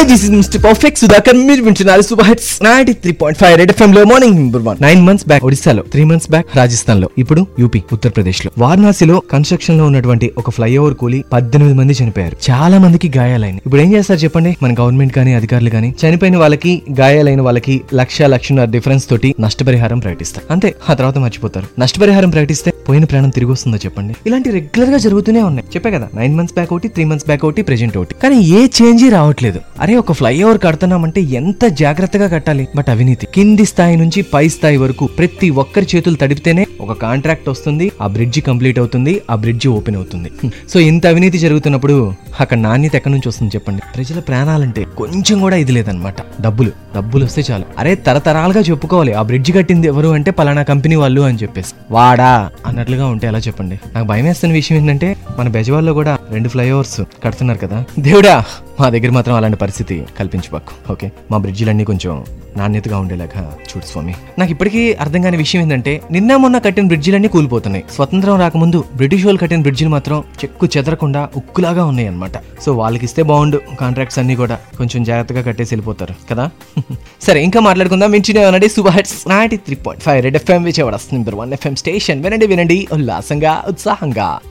this is mister perfect Sudhakar మీరు వింటున్నారు super hits ninety three point five red FM లో morning number one nine months back ఒడిశాలో three months back Rajasthan లో ఇప్పుడు UP Uttar Pradesh లో వారణాసిలో కన్స్ట్రక్షన్ లో ఉన్నటువంటి ఒక ఫ్లైఓవర్ కూలి పద్దెనిమిది మంది చనిపోయారు చాలా మందికి గాయాలైన ఇప్పుడు ఏం చేస్తారు చెప్పండి మన గవర్నమెంట్ కానీ అధికారులు కానీ చనిపోయిన వాళ్ళకి గాయాలైన వాళ్ళకి లక్ష లక్షన్నర డిఫరెన్స్ తోటి నష్టపరిహారం ప్రకటిస్తారు అంతే ఆ తర్వాత మర్చిపోతారు నష్టపరిహారం ప్రకటిస్తే పోయిన ప్రాణం తిరిగి వస్తుందో చెప్పండి ఇలాంటి రెగ్యులర్ గా జరుగుతూనే ఉన్నాయి చెప్పే కదా నైన్ మంత్స్ బ్యాక్ ఒకటి త్రీ మంత్స్ బ్యాక్ ఒకటి ప్రెజెంట్ ఒకటి కానీ ఏ చేంజ్ రావట్లేదు అరే ఒక ఫ్లైఓవర్ కడుతున్నామంటే ఎంత జాగ్రత్తగా కట్టాలి బట్ అవినీతి కింది స్థాయి నుంచి పై స్థాయి వరకు ప్రతి ఒక్కరి చేతులు తడిపితేనే ఒక కాంట్రాక్ట్ వస్తుంది ఆ బ్రిడ్జి కంప్లీట్ అవుతుంది ఆ బ్రిడ్జి ఓపెన్ అవుతుంది సో ఇంత అవినీతి జరుగుతున్నప్పుడు అక్కడ నాణ్యత ఎక్కడి నుంచి వస్తుంది చెప్పండి ప్రజల ప్రాణాలంటే కొంచెం కూడా ఇది లేదనమాట డబ్బులు డబ్బులు వస్తే చాలు అరే తరతరాలుగా చెప్పుకోవాలి ఆ బ్రిడ్జ్ కట్టింది ఎవరు అంటే పలానా కంపెనీ వాళ్ళు అని చెప్పేసి వాడా అన్నట్లుగా ఉంటే ఎలా చెప్పండి నాకు భయం వేస్తున్న విషయం ఏంటంటే మన బెజవాల్లో కూడా రెండు ఫ్లైఓవర్స్ కడుతున్నారు కదా దేవుడా మా దగ్గర మాత్రం అలాంటి పరిస్థితి కల్పించబాకు ఓకే మా బ్రిడ్జిలన్నీ కొంచెం నాణ్యతగా ఉండేలాగా చూడు స్వామి నాకు ఇప్పటికీ అర్థం కాని విషయం ఏంటంటే నిన్న మొన్న కట్టిన బ్రిడ్జిలన్నీ కూలిపోతున్నాయి స్వతంత్రం రాకముందు బ్రిటిష్ వాళ్ళు కట్టిన బ్రిడ్జిలు మాత్రం చెక్కు చెదరకుండా ఉక్కులాగా ఉన్నాయి అనమాట సో వాళ్ళకి ఇస్తే బాగుండు కాంట్రాక్ట్స్ అన్ని కూడా కొంచెం జాగ్రత్తగా కట్టేసి వెళ్ళిపోతారు కదా సరే ఇంకా మాట్లాడుకుందాం వింటూనే ఉండండి super hits ninety three point five red FM Vijayawada number one FM station వినండి వినండి ఉల్లాసంగా ఉత్సాహంగా